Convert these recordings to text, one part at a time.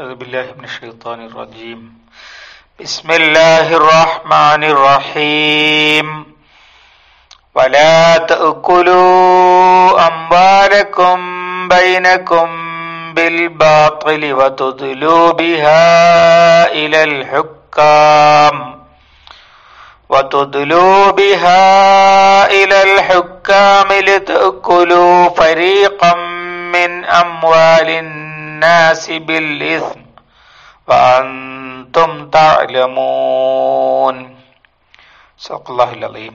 أعوذ بالله من الشيطان الرجيم بسم الله الرحمن الرحيم ولا تأكلوا أموالكم بينكم بالباطل وتدلوا بها إلى الحكام وتدلوا بها إلى الحكام لتأكلوا فريقا من أموال الناس بالإثم وأنتم تعلمون صدق الله العظيم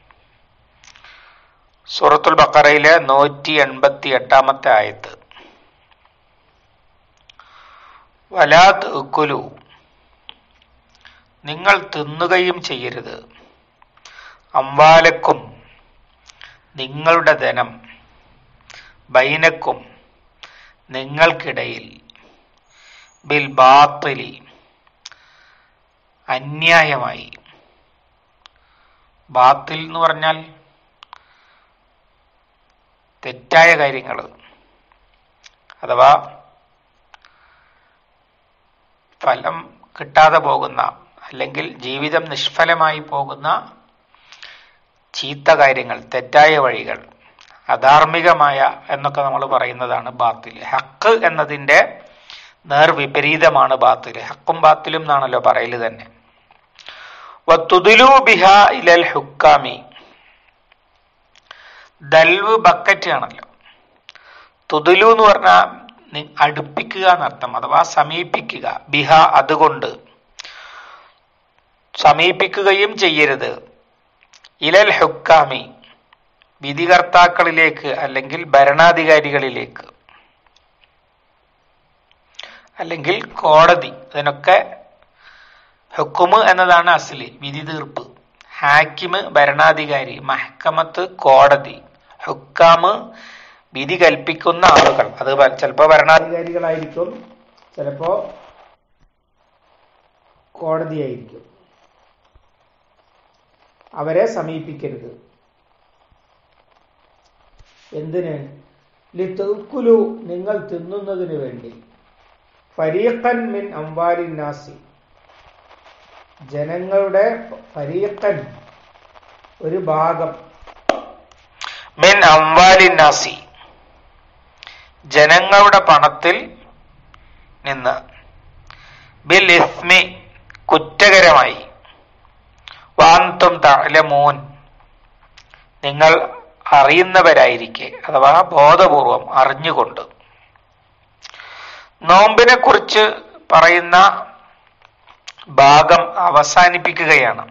സൂറത്തുൽ ബക്കറയിലെ നൂറ്റി എൺപത്തി എട്ടാമത്തെ ആയത്ത് വലാത്ത് ഉക്കുലു നിങ്ങൾ തിന്നുകയും ചെയ്യരുത് അമ്പാലക്കും നിങ്ങളുടെ ധനം ബൈനക്കും നിങ്ങൾക്കിടയിൽ ബിൽ ബാത്തിലി അന്യായമായി ബാത്തിൽ എന്ന് പറഞ്ഞാൽ തെറ്റായ കാര്യങ്ങൾ അഥവാ ഫലം കിട്ടാതെ പോകുന്ന അല്ലെങ്കിൽ ജീവിതം നിഷ്ഫലമായി പോകുന്ന ചീത്ത കാര്യങ്ങൾ തെറ്റായ വഴികൾ അധാർമികമായ എന്നൊക്കെ നമ്മൾ പറയുന്നതാണ് ബാത്തിൽ ഹക്ക് എന്നതിൻ്റെ നേർവിപരീതമാണ് ബാത്തിൽ ഹക്കും ബാത്തിലും എന്നാണല്ലോ പറയല് തന്നെ വത്തുതുലു ബിഹ ഇലൽ ഹുക്കാമി ദൽവ് ബക്കറ്റ് ആണല്ലോ തുതുലു എന്ന് പറഞ്ഞാൽ അടുപ്പിക്കുക എന്നർത്ഥം അഥവാ സമീപിക്കുക ബിഹ അതുകൊണ്ട് സമീപിക്കുകയും ചെയ്യരുത് ഇലൽ ഹുക്കാമി വിധികർത്താക്കളിലേക്ക് അല്ലെങ്കിൽ ഭരണാധികാരികളിലേക്ക് അല്ലെങ്കിൽ കോടതി അതിനൊക്കെ ഹുക്കുമ് എന്നതാണ് അസലി വിധി തീർപ്പ് ഹാക്കിമ് ഭരണാധികാരി മഹക്കമത്ത് കോടതി ഹുക്കാമ് വിധി കൽപ്പിക്കുന്ന ആളുകൾ അത് ചിലപ്പോ ഭരണാധികാരികളായിരിക്കും ചിലപ്പോ കോടതിയായിരിക്കും അവരെ സമീപിക്കരുത് എന്തിന് ലിത്തുക്കുലു നിങ്ങൾ തിന്നുന്നതിന് വേണ്ടി ഫരീഖൻ മിൻ അംവാലിൻ നാസി ജനങ്ങളുടെ ഫരീഖൻ ഒരു ഭാഗം മിൻ അംവാലിൻ നാസി ജനങ്ങളുടെ പണത്തിൽ നിന്ന് ബിൽ ഇസ്മി കുറ്റകരമായി വാന്തും തലമൂൻ നിങ്ങൾ അറിയുന്നവരായിരിക്കെ അഥവാ ബോധപൂർവം അറിഞ്ഞുകൊണ്ട് നോമ്പിനെ കുറിച്ച് പറയുന്ന ഭാഗം അവസാനിപ്പിക്കുകയാണ്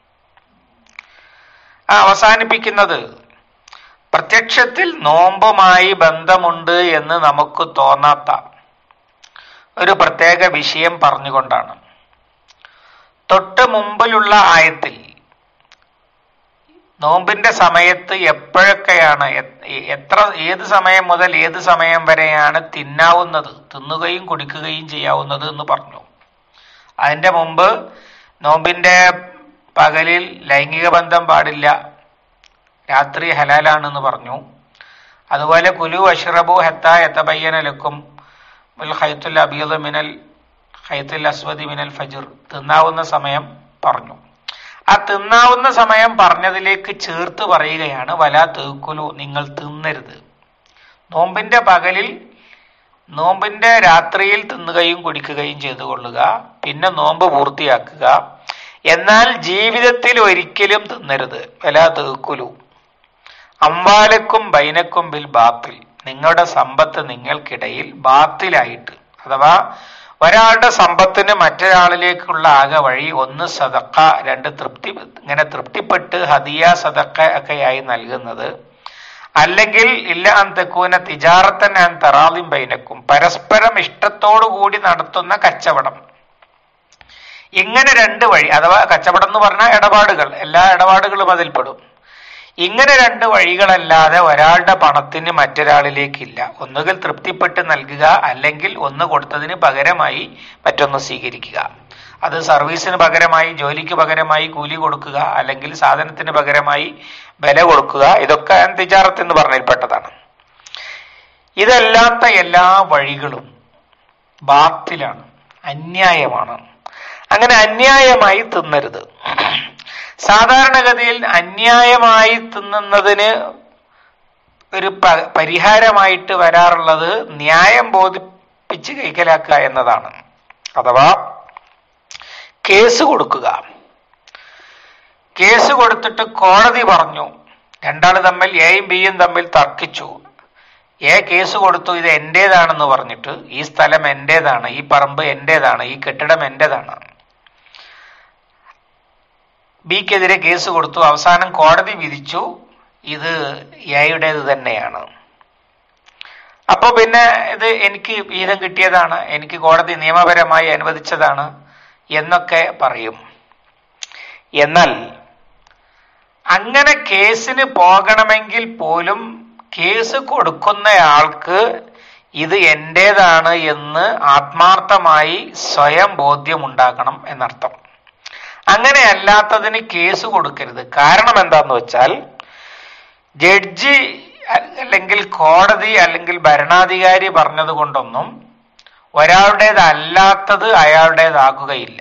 ആ അവസാനിപ്പിക്കുന്നത് പ്രത്യക്ഷത്തിൽ നോമ്പുമായി ബന്ധമുണ്ട് എന്ന് നമുക്ക് തോന്നാത്ത ഒരു പ്രത്യേക വിഷയം പറഞ്ഞുകൊണ്ടാണ് തൊട്ട് മുമ്പിലുള്ള ആയത്തിൽ നോമ്പിന്റെ സമയത്ത് എപ്പോഴൊക്കെയാണ് എത്ര ഏത് സമയം മുതൽ ഏത് സമയം വരെയാണ് തിന്നാവുന്നത് തിന്നുകയും കുടിക്കുകയും ചെയ്യാവുന്നത് എന്ന് പറഞ്ഞു അതിന്റെ മുമ്പ് നോമ്പിന്റെ പകലിൽ ലൈംഗിക ബന്ധം പാടില്ല രാത്രി ഹലാലാണെന്ന് പറഞ്ഞു അതുപോലെ കുലു അഷ്റബു ഹത്ത എത്തബയ്യനലക്കും ഹൈത്തുൽ അബീദ് മിനൽ ഹൈത്തുൽ അസ്വദി മിനൽ ഫജിർ തിന്നാവുന്ന സമയം പറഞ്ഞു ആ തിന്നാവുന്ന സമയം പറഞ്ഞതിലേക്ക് ചേർത്ത് പറയുകയാണ് വല തേക്കുലു നിങ്ങൾ തിന്നരുത് നോമ്പിന്റെ പകലിൽ നോമ്പിന്റെ രാത്രിയിൽ തിന്നുകയും കുടിക്കുകയും ചെയ്തു കൊള്ളുക പിന്നെ നോമ്പ് പൂർത്തിയാക്കുക എന്നാൽ ജീവിതത്തിൽ ഒരിക്കലും തിന്നരുത് വല തേക്കുലു അമ്പാലക്കും ബൈനക്കും ബിൽ ബാത്തിൽ നിങ്ങളുടെ സമ്പത്ത് നിങ്ങൾക്കിടയിൽ ബാത്തിലായിട്ട് അഥവാ ഒരാളുടെ സമ്പത്തിന് മറ്റൊരാളിലേക്കുള്ള ആകെ വഴി ഒന്ന് സദക്ക രണ്ട് തൃപ്തി ഇങ്ങനെ തൃപ്തിപ്പെട്ട് ഹദിയ സദക്ക ഒക്കെയായി നൽകുന്നത് അല്ലെങ്കിൽ ഇല്ല അന്തക്കൂന തിജാറത്തൻ ആൻ തറാലിം ബൈനക്കും പരസ്പരം ഇഷ്ടത്തോടു കൂടി നടത്തുന്ന കച്ചവടം ഇങ്ങനെ രണ്ട് വഴി അഥവാ കച്ചവടം എന്ന് പറഞ്ഞാൽ ഇടപാടുകൾ എല്ലാ ഇടപാടുകളും അതിൽപ്പെടും ഇങ്ങനെ രണ്ട് വഴികളല്ലാതെ ഒരാളുടെ പണത്തിന് മറ്റൊരാളിലേക്കില്ല ഒന്നുകിൽ തൃപ്തിപ്പെട്ട് നൽകുക അല്ലെങ്കിൽ ഒന്ന് കൊടുത്തതിന് പകരമായി മറ്റൊന്ന് സ്വീകരിക്കുക അത് സർവീസിന് പകരമായി ജോലിക്ക് പകരമായി കൂലി കൊടുക്കുക അല്ലെങ്കിൽ സാധനത്തിന് പകരമായി വില കൊടുക്കുക ഇതൊക്കെ തിജാറത്ത് എന്ന് പറഞ്ഞതിൽപ്പെട്ടതാണ് ഇതല്ലാത്ത എല്ലാ വഴികളും ബാത്തിലാണ് അന്യായമാണ് അങ്ങനെ അന്യായമായി തിന്നരുത് സാധാരണഗതിയിൽ അന്യായമായി തിന്നുന്നതിന് ഒരു പ- പരിഹാരമായിട്ട് വരാറുള്ളത് ന്യായം ബോധിപ്പിച്ച് കൈക്കലാക്കുക എന്നതാണ് അഥവാ കേസ് കൊടുക്കുക കേസ് കൊടുത്തിട്ട് കോടതി പറഞ്ഞു രണ്ടാള് തമ്മിൽ എയും ബിയും തമ്മിൽ തർക്കിച്ചു എ കേസ് കൊടുത്തു ഇത് എന്റേതാണെന്ന് പറഞ്ഞിട്ട് ഈ സ്ഥലം എന്റേതാണ് ഈ പറമ്പ് എന്റേതാണ് ഈ കെട്ടിടം എന്റേതാണ് ബിക്കെതിരെ കേസ് കൊടുത്തു അവസാനം കോടതി വിധിച്ചു ഇത് എയുടേത് തന്നെയാണ് അപ്പൊ പിന്നെ ഇത് എനിക്ക് വീതം കിട്ടിയതാണ് എനിക്ക് കോടതി നിയമപരമായി അനുവദിച്ചതാണ് എന്നൊക്കെ പറയും എന്നാൽ അങ്ങനെ കേസിന് പോകണമെങ്കിൽ പോലും കേസ് കൊടുക്കുന്നയാൾക്ക് ഇത് എന്റേതാണ് എന്ന് ആത്മാർത്ഥമായി സ്വയം ബോധ്യമുണ്ടാക്കണം എന്നർത്ഥം അങ്ങനെ അല്ലാത്തതിന് കേസ് കൊടുക്കരുത് കാരണം എന്താന്ന് വെച്ചാൽ ജഡ്ജി അല്ലെങ്കിൽ കോടതി അല്ലെങ്കിൽ ഭരണാധികാരി പറഞ്ഞത് കൊണ്ടൊന്നും ഒരാളുടേതല്ലാത്തത് അയാളുടേതാകുകയില്ല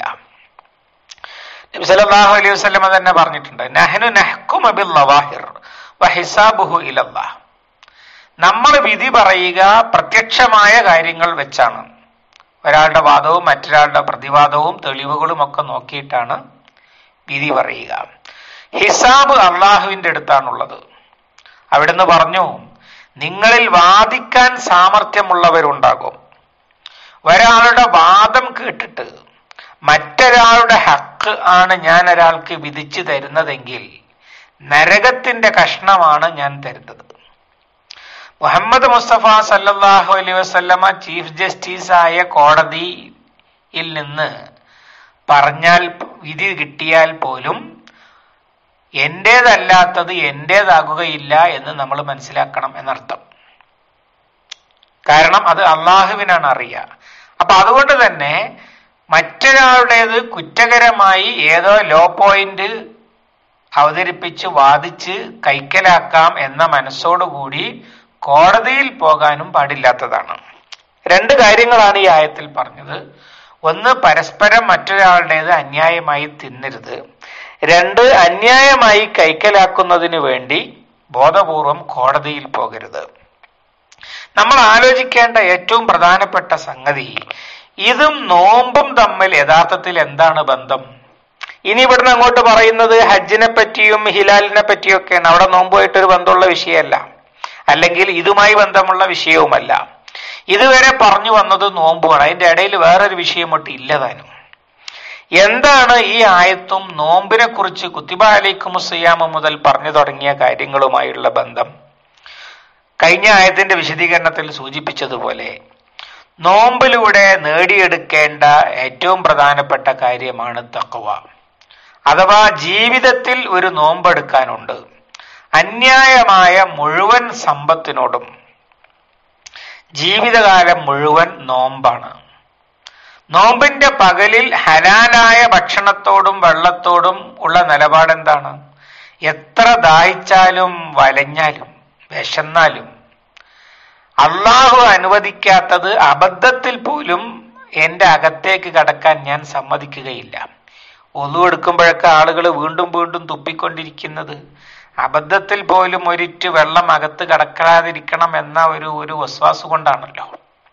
നബി സല്ലല്ലാഹു അലൈഹി വസല്ലമ തന്നെ പറഞ്ഞിട്ടുണ്ട് നഹ്നു നഹ്കുമു ബിൽ ലവാഹിർ വഹിസാബുഹു ഇലല്ലാഹ് നമ്മൾ വിധി പറയുക പ്രത്യക്ഷമായ കാര്യങ്ങൾ വെച്ചാണ് ഒരാളുടെ വാദവും മറ്റൊരാളുടെ പ്രതിവാദവും തെളിവുകളും ഒക്കെ നോക്കിയിട്ടാണ് വിധി പറയുക ഹിസാബ് അള്ളാഹുവിന്റെ അടുത്താണുള്ളത് അവിടുന്ന് പറഞ്ഞു നിങ്ങളിൽ വാദിക്കാൻ സാമർഥ്യമുള്ളവരുണ്ടാകും ഒരാളുടെ വാദം കേട്ടിട്ട് മറ്റൊരാളുടെ ഹക്ക് ആണ് ഞാൻ ഒരാൾക്ക് വിധിച്ചു തരുന്നതെങ്കിൽ നരകത്തിന്റെ കഷ്ണമാണ് ഞാൻ തരുന്നത് മുഹമ്മദ് മുസ്തഫ സല്ലല്ലാഹു അലൈഹി വസല്ലമ ചീഫ് ജസ്റ്റിസ് ആയ കോടതിയിൽ നിന്ന് പറഞ്ഞാൽ വിധി കിട്ടിയാൽ പോലും എന്റേതല്ലാത്തത് എന്റേതാകുകയില്ല എന്ന് നമ്മൾ മനസ്സിലാക്കണം എന്നർത്ഥം കാരണം അത് അള്ളാഹുവിനാണ് അറിയുക അപ്പൊ അതുകൊണ്ട് തന്നെ മറ്റൊരാളുടേത് കുറ്റകരമായി ഏതോ ലോ പോയിന്റ് അവതരിപ്പിച്ച് വാദിച്ച് കൈക്കലാക്കാം എന്ന മനസ്സോടുകൂടി കോടതിയിൽ പോകാനും പാടില്ലാത്തതാണ് രണ്ട് കാര്യങ്ങളാണ് ഈ ആയത്തിൽ പറഞ്ഞത് ഒന്ന് പരസ്പരം മറ്റൊരാളുടേത് അന്യായമായി തിന്നരുത് രണ്ട് അന്യായമായി കൈക്കലാക്കുന്നതിന് വേണ്ടി ബോധപൂർവം കോടതിയിൽ പോകരുത് നമ്മൾ ആലോചിക്കേണ്ട ഏറ്റവും പ്രധാനപ്പെട്ട സംഗതി ഇതും നോമ്പും തമ്മിൽ യഥാർത്ഥത്തിൽ എന്താണ് ബന്ധം ഇനി ഇവിടുന്ന് അങ്ങോട്ട് പറയുന്നത് ഹജ്ജിനെ പറ്റിയും ഹിലാലിനെ പറ്റിയും ഒക്കെയാണ് അവിടെ നോമ്പുമായിട്ടൊരു ബന്ധമുള്ള വിഷയമല്ല അല്ലെങ്കിൽ ഇതുമായി ബന്ധമുള്ള വിഷയവുമല്ല ഇതുവരെ പറഞ്ഞു വന്നത് നോമ്പുമാണ് അതിന്റെ ഇടയിൽ വേറൊരു വിഷയം ഒട്ട് ഇല്ലതാനും എന്താണ് ഈ ആയത്തും നോമ്പിനെ കുറിച്ച് കുത്തിബ അലൈക്കും സിയാമ മുതൽ പറഞ്ഞു തുടങ്ങിയ കാര്യങ്ങളുമായുള്ള ബന്ധം കഴിഞ്ഞ ആയത്തിന്റെ വിശദീകരണത്തിൽ സൂചിപ്പിച്ചതുപോലെ നോമ്പിലൂടെ നേടിയെടുക്കേണ്ട ഏറ്റവും പ്രധാനപ്പെട്ട കാര്യമാണ് തക്കവ അഥവാ ജീവിതത്തിൽ ഒരു നോമ്പെടുക്കാനുണ്ട് അന്യായമായ മുഴുവൻ സമ്പത്തിനോടും ജീവിതകാലം മുഴുവൻ നോമ്പാണ് നോമ്പിന്റെ പകലിൽ ഹലാലായ ഭക്ഷണത്തോടും വെള്ളത്തോടും ഉള്ള നിലപാട് എന്താണ് എത്ര ദാഹിച്ചാലും വലഞ്ഞാലും വിശന്നാലും അള്ളാഹു അനുവദിക്കാത്തത് അബദ്ധത്തിൽ പോലും എന്റെ അകത്തേക്ക് കടക്കാൻ ഞാൻ സമ്മതിക്കുകയില്ല ഒന്നു എടുക്കുമ്പോഴൊക്കെ ആളുകൾ വീണ്ടും വീണ്ടും തുപ്പിക്കൊണ്ടിരിക്കുന്നത് അബദ്ധത്തിൽ പോലും ഒരിറ്റ് വെള്ളം അകത്ത് കടക്കാതിരിക്കണം എന്ന ഒരു ഒരു വസ്വാസ് കൊണ്ടാണല്ലോ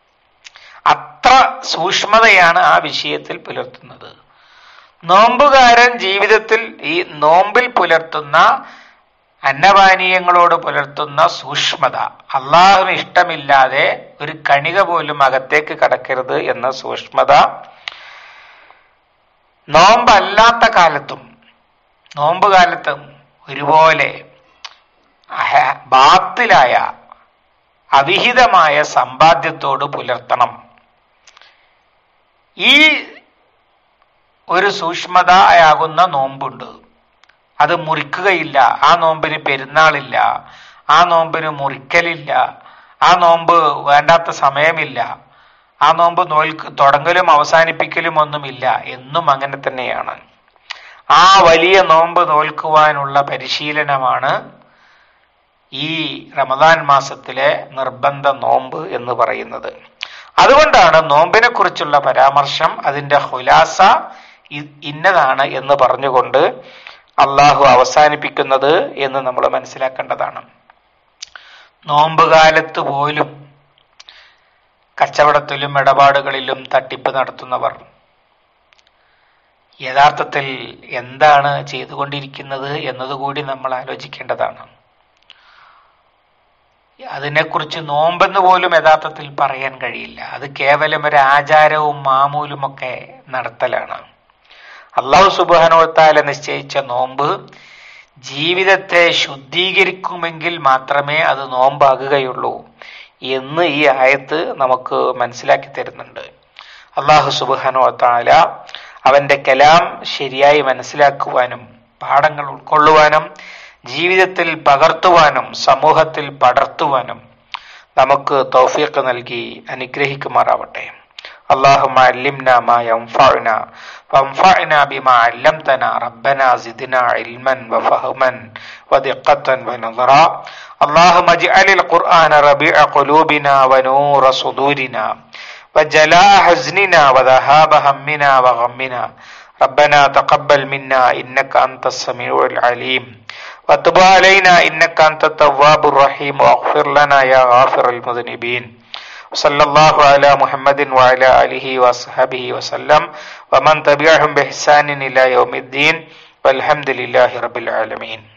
അത്ര സൂക്ഷ്മതയാണ് ആ വിഷയത്തിൽ പുലർത്തുന്നത് നോമ്പുകാരൻ ജീവിതത്തിൽ ഈ നോമ്പിൽ പുലർത്തുന്ന അന്നപാനീയങ്ങളോട് പുലർത്തുന്ന സൂക്ഷ്മത അള്ളാഹുവിന് ഇഷ്ടമില്ലാതെ ഒരു കണിക പോലും അകത്തേക്ക് കടക്കരുത് എന്ന സൂക്ഷ്മത നോമ്പല്ലാത്ത കാലത്തും നോമ്പ് കാലത്തും ഒരുപോലെ അഹ- ബാത്തിലായ അവിഹിതമായ സമ്പാദ്യത്തോട് പുലർത്തണം ഈ ഒരു സൂക്ഷ്മതയാകുന്ന നോമ്പുണ്ട് അത് മുറിക്കുകയില്ല ആ നോമ്പിന് പെരുന്നാളില്ല ആ നോമ്പിന് മുറിക്കലില്ല ആ നോമ്പ് വേണ്ടാത്ത സമയമില്ല ആ നോമ്പ് നോൽക്ക് തുടങ്ങലും അവസാനിപ്പിക്കലും ഒന്നുമില്ല എന്നും അങ്ങനെ തന്നെയാണ് ആ വലിയ നോമ്പ് നോൽക്കുവാനുള്ള പരിശീലനമാണ് ഈ റമദാൻ മാസത്തിലെ നിർബന്ധ നോമ്പ് എന്ന് പറയുന്നത് അതുകൊണ്ടാണ് നോമ്പിനെ കുറിച്ചുള്ള പരാമർശം അതിന്റെ ഹുലാസ ഇ- ഇന്നതാണ് എന്ന് പറഞ്ഞുകൊണ്ട് അള്ളാഹു അവസാനിപ്പിക്കുന്നത് എന്ന് നമ്മൾ മനസ്സിലാക്കേണ്ടതാണ് നോമ്പ് കാലത്ത് പോലും കച്ചവടത്തിലും ഇടപാടുകളിലും തട്ടിപ്പ് നടത്തുന്നവർ യഥാർത്ഥത്തിൽ എന്താണ് ചെയ്തുകൊണ്ടിരിക്കുന്നത് എന്നതുകൂടി നമ്മൾ ആലോചിക്കേണ്ടതാണ് അതിനെക്കുറിച്ച് നോമ്പെന്ന് പോലും യഥാർത്ഥത്തിൽ പറയാൻ കഴിയില്ല അത് കേവലം ഒരു ആചാരവും മാമൂലുമൊക്കെ നടത്തലാണ് അള്ളാഹു സുബാനോത്താല നിശ്ചയിച്ച നോമ്പ് ജീവിതത്തെ ശുദ്ധീകരിക്കുമെങ്കിൽ മാത്രമേ അത് നോമ്പാകുകയുള്ളൂ എന്ന് ഈ ആയത്ത് നമുക്ക് മനസ്സിലാക്കി തരുന്നുണ്ട് അള്ളാഹു സുബാനോത്താല അവന്റെ കലാം ശരിയായി മനസ്സിലാക്കുവാനും പാഠങ്ങൾ ഉൾക്കൊള്ളുവാനും ജീവിതത്തിൽ പകർത്തുവാനും സമൂഹത്തിൽ പടർത്തുവാനും നമുക്ക് തൗഫീഖ് നൽകി അനുഗ്രഹിക്കുമാറാവട്ടെ اللهم علمنا ما ينفعنا وانفعنا بما علمتنا ربنا زدنا علما وفهما ودقة ونظرا اللهم اجعل القرآن ربيع قلوبنا ونور صدورنا وجلاء حزننا وذهاب همنا وغمنا ربنا تقبل منا إنك أنت السميع العليم وتب علينا إنك أنت التواب الرحيم واغفر لنا يا غافر المذنبين صلى الله على محمد وعلى آله وصحبه وسلم ومن تبعهم بإحسان إلى يوم الدين والحمد لله رب العالمين